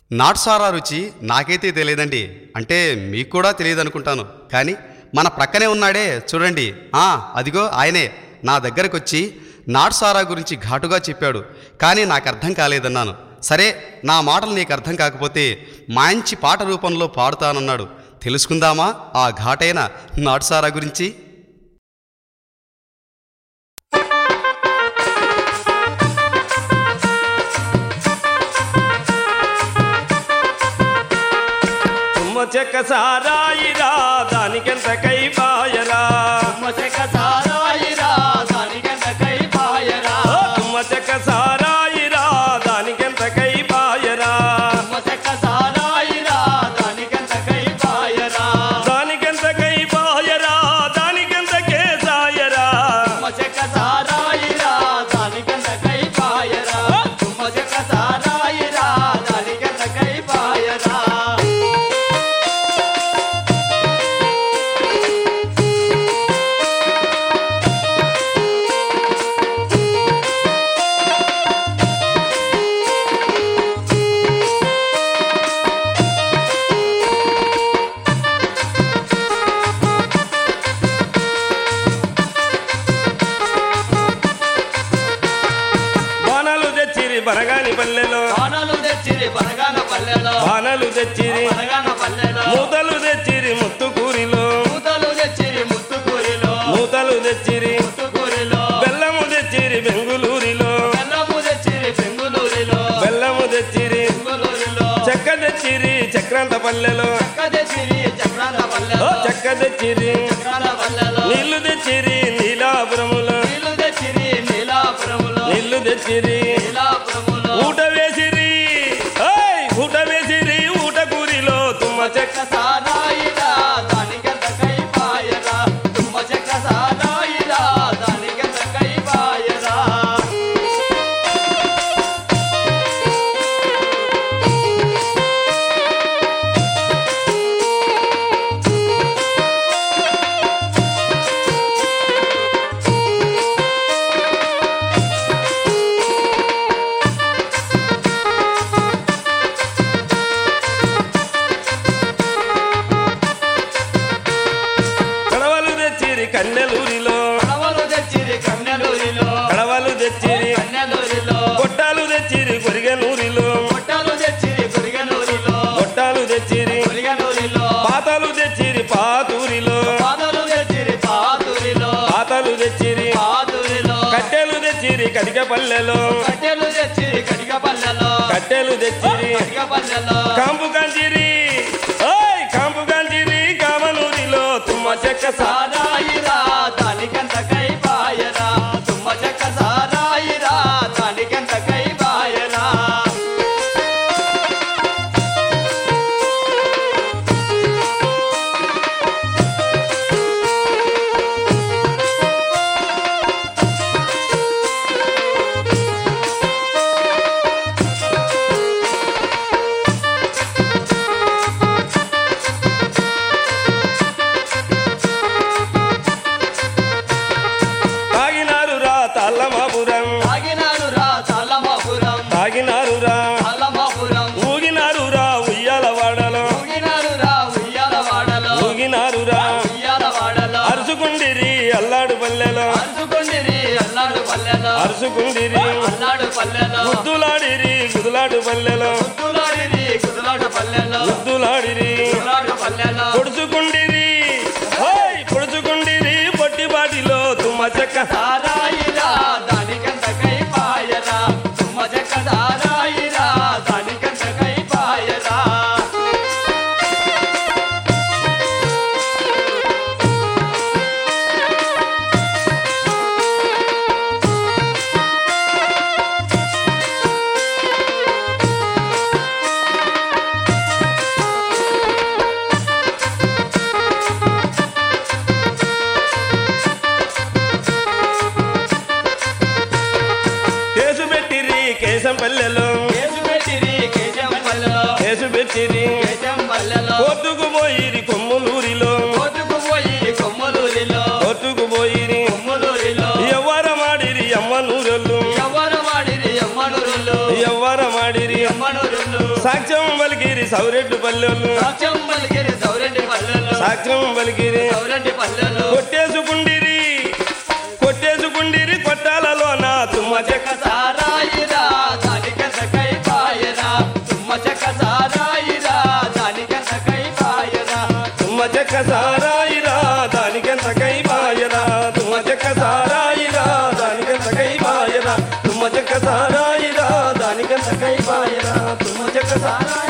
నాటుసారా రుచి నాకైతే తెలియదండి అంటే మీకు కూడా తెలియదు అనుకుంటాను కానీ మన ప్రక్కనే ఉన్నాడే చూడండి ఆ అదిగో ఆయనే నా దగ్గరకు వచ్చి నాటుసారా గురించి ఘాటుగా చెప్పాడు కానీ నాకు అర్థం కాలేదన్నాను సరే నా మాటలు నీకు అర్థం కాకపోతే మంచి పాట రూపంలో పాడుతానన్నాడు తెలుసుకుందామా ఆ ఘాటైన నాటుసారా గురించి తుమ్మ చెక్క సారాయిరా దానికెంత కై బాయరా మసక సారాయిరా దానికెంత కై పాయరా ఓ తుమ్మ చెక్క సారాయిరా దానికెంత కై బాయరా మసక సారాయిరా దానికెంత కై పాయరా దానికెంత కై బాయరా దానికెంత కేసాయరా మసక సారాయిరా దానికెంత కై పాయరా మసక సారాయిరా దానికెంత కై పాయరా బాణాలు తెచ్చిరి బరగాని పల్లెలో బాణాలు తెచ్చిరి బనగాన పల్లెలో బాణాలు తెచ్చిరి బనగాన పల్లెలో మూతలు తెచ్చిరి ముత్తుకూరిలో మూతలు తెచ్చిరి ముత్తుకూరిలో మూతలు తెచ్చిరి ముత్తుకూరిలో బెల్లము తెచ్చిరి బెంగుళూరిలో బెల్లము తెచ్చిరి బెంగుళూరిలో బెల్లము తెచ్చిరి బెంగుళూరిలో చెక్క తెచ్చిరి చక్రాంత పల్లెలో చెక్క తెచ్చిరి చక్రాల ఓ పల్లెలో చెక్క తెచ్చిరి చక్రాల పల్లెలో నీళ్లు తెచ్చిరి నీలాపురములో నీళ్లు తెచ్చిరి నీలాపురములో నీళ్లు తెచ్చిరి నీలాపురములో ఊట వేసిరి ఓయ్ ఊట వేసిరి ఊట కూరిలో తుమ్మ చెక్క చెక్క సారాయిరా దానికెంత కై పాయరా తుమ్మ చెక్క సారాయిరా దానికెంత కై పాయరా కడవలు తెచ్చిరి కన్నెలూరిలో కడవలు తెచ్చిరి కన్నెలూరిలో కడవలు తెచ్చిరి కన్నెలూరిలో కొట్టాలు తెచ్చిరి కొరిగనూరిలో పొట్టలు తెచ్చిరి గురిగనూరిలో కొట్టాలు తెచ్చిరి గురిగనూరిలో పాతలు తెచ్చిరి పాతూరిలో పాదలు తెచ్చిరి పాతూరిలో పాతలు తెచ్చిరి పాతూరిలో కట్టెలు తెచ్చిరి కటిక పల్లెలో కట్టెలు తెచ్చిరి కడిగ పల్లెలో కట్టెలు తెచ్చిరి కడిగ పల్లెలో కాంపు కంచిరి ఓయ్ కాంపు కంచిరి కామనూరిలో తుమ్మ చెక్క సా సారాయిరా దానికంత కై పాయరా తుమ్మ చెక్క సారాయిరా దానికంత కై పాయరా తాగినారు రా తల్లమాపురం తాగినారు రా తల్లమాపురం తాగినారు రా తల్లమాపురం ఊగినారు రా ఉయ్యాల వాడలో ఊగినారు రా ఉయ్యాల వాడలో ఊగినారు రా ఉయ్యాల వాడలో అరుచుకుండిరి అల్లాడు పల్లెలో అరుచుకుండిరి అల్లాడు పల్లెలో అరుచుకుండిరి అల్లాడు పల్లెలో గుద్దులాడిరి గుదులాడు పల్లెలో గుద్దులాడిరి గుద్దులాడు పల్లెలో గుద్దులాడిరి గుద్దులాడు పల్లెలో పొడుచుకుండిరి హోయ్ పొడుచుకుండిరి పొట్టిబాటిలో తుమ్మ చెక్క సారాయిరా దానికంత కై పాయరా తుమ్మ చెక్క సారాయిరా దానికంత కై పాయరా కేసు పెట్టిరి కేశం పల్లెలో కేసు పెట్టిరి కేశం పల్లెలో కేసు పెట్టిరి కేశం పల్లెలో కోర్టుకు పోయిరి కొమ్ములూరిలో కోటుకు పోయి కొమ్మలూరిలో కోర్టుకు పోయిరి కొమ్మలూరిలో ఎవ్వరమాడిరి అమ్మనూరలు ఎవరు వాడిరి ఎమ్మనూరులు ఎవ్వరమాడిరి ఎమ్మనూరులు సాక్ష్యం పలికిరి సౌరెడ్డి పల్లెలు సాక్ష్యం పలికిరి సౌరెడ్డి పల్లెలు సాక్ష్యం పలికిరి సౌరెడ్డి పల్లెలు కొట్టేసుకుండిరి కొట్టేసుకుండిరి కొట్టాలలో నా తుమ్మ చెక్క సారాయిరా దానికంత కై పాయరా తుమ్మ చెక్క సారాయిరా దానికంత కై పాయరా తుమ్మ చెక్క సారాయిరా దానికెంత కై బాయరా తుమ్మ చెక్క సారాయిరా దానికెంత కై బాయరా తుమ్మ చెక్క సారాయిరా దానికెంత కై బాయరా తుమ్మ చెక్క సారాయి